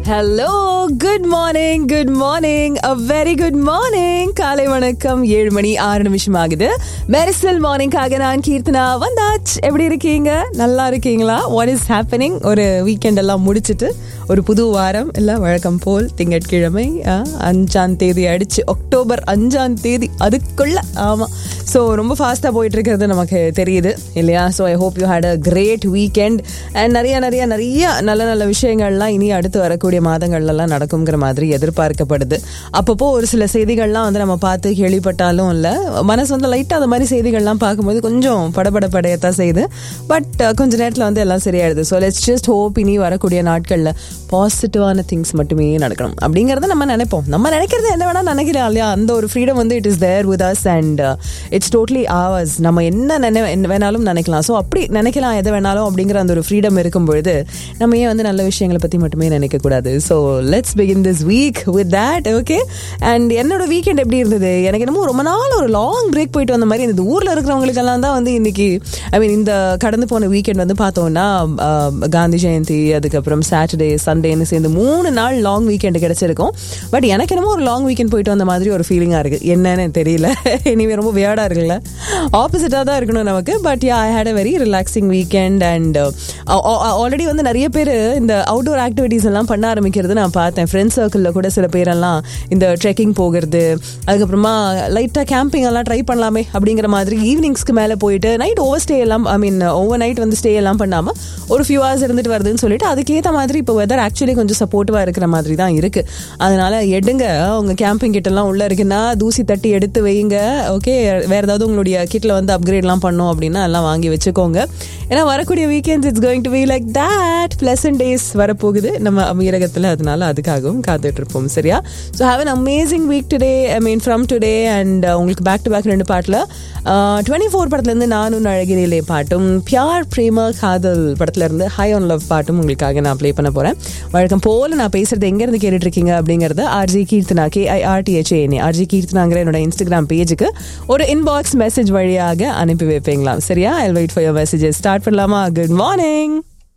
hello good morning good morning a very good morning காலை வணக்கம் ஏழு மணி ஆறு நிமிஷம் ஆகுது மெரிசல் மார்னிங்காக நான் கீர்த்தனா வந்தாச் எப்படி இருக்கீங்க நல்லா இருக்கீங்களா வாட் இஸ் ஹேப்பனிங் ஒரு வீக்கெண்ட் எல்லாம் முடிச்சிட்டு ஒரு புது வாரம் எல்லாம் வழக்கம் போல் திங்கட்கிழமை ஆ, அஞ்சாம் தேதி அடிச்சு அக்டோபர் அஞ்சாம் தேதி அதுக்குள்ள ஆமா ஸோ ரொம்ப ஃபாஸ்ட்டாக போயிட்டு இருக்கிறது நமக்கு தெரியுது இல்லையா so I hope you had a great weekend and நிறைய நிறைய நிறைய நல்ல நல்ல விஷயங்கள்லாம் இனி அடுத்து வரக்கூடிய மாதங்கள்லாம் நடக்குங்கிற மாதிரி எதிர்பார்க்கப்படுது அப்பப்போ ஒரு சில செய்திகள்லாம் வந்து நம்ம பார்த்து கேள்விப்பட்டாலும் இல்லை மனசு வந்து லைட்டாக அந்த மாதிரி செய்திகள்லாம் பார்க்கும்போது கொஞ்சம் படபடப்படையத்தான் செய்யுது பட் கொஞ்ச நேரத்தில் வந்து எல்லாம் சரியாயிடுது ஸோ லெட்ஸ் ஜஸ்ட் ஹோப் இனி வரக்கூடிய நாட்களில் பாசிட்டிவான திங்ஸ் மட்டுமே நடக்கணும் அப்படிங்கிறத நம்ம நினைப்போம் நம்ம நினைக்கிறது என்ன வேணா நினைக்கிறோம் இல்லையா அந்த ஒரு ஃப்ரீடம் வந்து it is there with us and it's totally ours நம்ம என்ன நினை என்ன வேணாலும் நினைக்கலாம் ஸோ அப்படி நினைக்கலாம் எதை வேணாலும் அப்படிங்கிற அந்த ஒரு ஃப்ரீடம் இருக்கும் பொழுது நம்ம ஏன் வந்து நல்ல விஷயங்களை பற்றி மட்டுமே நினைக்கக்கூடாது so let's begin this week with that okay and என்னோட வீக்கெண்ட் எப்படி இருந்தது எனக்கு என்னமோ ரொம்ப நாள் ஒரு லாங் பிரேக் போயிட்டு வந்த மாதிரி இந்த ஊரில் இருக்கிறவங்களுக்கெல்லாம் தான் வந்து இன்னைக்கு ஐ மீன் இந்த கடந்து போன வீக்கெண்ட் வந்து பார்த்தோம்னா ஆஹ், காந்தி ஜெயந்தி அதுக்கப்புறம் சாட்டர்டே சண்டேன்னு சேர்ந்து மூணு நாள் லாங் வீக்கெண்ட் கிடைச்சிருக்கும் பட் எனக்கு என்னமோ ஒரு லாங் வீக்கெண்ட் போயிட்டு வந்த மாதிரி ஒரு ஃபீலிங்காக இருக்குது என்னன்னு தெரியல இனிமே ரொம்ப வியர்டாக இருக்குல்ல ஆப்போசிட்டாக தான் இருக்கணும் நமக்கு but ya I hate a very relaxing weekend and already வந்து நிறைய பேர் இந்த அவுட்டோர் ஆக்டிவிட்டீஸ் எல்லாம் பண்ண ஆரம்பிக்கிறது நான் பார்த்தேன் ஃப்ரெண்ட்ஸ் சர்க்கிளில் கூட சில பேரெல்லாம் இந்த ட்ரெக்கிங் போகிறது அதுக்கப்புறமா லைட்டாக கேம்பிங் எல்லாம் ட்ரை பண்ணலாமே அப்படிங்கிற மாதிரி ஈவினிங்ஸ்க்கு மேலே போயிட்டு நைட் ஓவர் ஸ்டே எல்லாம் ஐ மீன் ஓவர் நைட் வந்து ஸ்டே எல்லாம் பண்ணாமல் ஒரு ஃபியூ ஹவர்ஸ் இருந்துட்டு வருதுன்னு சொல்லிட்டு அதுக்கேற்ற மாதிரி இப்போ வெதர் ஆக்சுவலி கொஞ்சம் சப்போர்ட்டிவாக இருக்கிற மாதிரி தான் இருக்கு அதனால எடுங்க உங்க கேம்பிங் கிட்ட எல்லாம் உள்ள இருக்குன்னா தூசி தட்டி எடுத்து வைங்க ஓகே வேற ஏதாவது உங்களுடைய கிட்ல வந்து அப்கிரேட்லாம் பண்ணோம் அப்படின்னா எல்லாம் வாங்கி வச்சுக்கோங்க ஏன்னா வரக்கூடிய weekends it's going to be like that pleasant days வரப்போகுது நம்ம அமீரகத்தில் அதனால அதுக்காகவும் காத்துட்டு இருப்போம் சரியா so have an amazing week today I mean from today and உங்களுக்கு பேக் டு பேக் ரெண்டு பாட்டில் டுவெண்ட்டி ஃபோர் படத்துலேருந்து நானும் அழகினிலே பாட்டும் பியார் பிரேம காதல் படத்துல இருந்து ஹை ஆன் லவ் பாட்டும் உங்களுக்காக நான் ப்ளே பண்ண போறேன் வழக்கம் போல நான் பேசுறது எங்க இருந்து கேட்டுட்டு இருக்கீங்க அப்படிங்கறது RJ Keerthana K I R T H A N RJ கீர்த்தனாங்கிற என்னோட இன்ஸ்டாகிராம் பேஜுக்கு ஒரு இன்பாக்ஸ் மெசேஜ் வழியாக அனுப்பி வைப்பீங்களாம் சரியா I wait for your messages start பண்ணலாமா good morning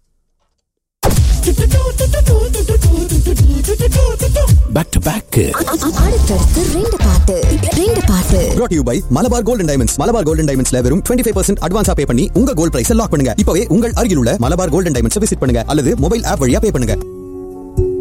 back to back அடுத்தடுத்து ரெண்டு பாட்டு ரெண்டு பாட்டு brought to you by Malabar golden diamonds Malabar golden டைமண்ட்ஸ்ல வெறும் 25% ஃபைவ் பர்சன்ட் அட்வான்ஸா பே பண்ணி உங்க கோல்ட் பிரைஸ் லாக் பண்ணுங்க இப்பவே உங்கள் அருகில் உள்ள மலபார் கோல்டன் டைமண்ட்ஸ் விசிட் பண்ணுங்க அல்லது மொபைல் ஆப் வழியா பே பண்ணுங்க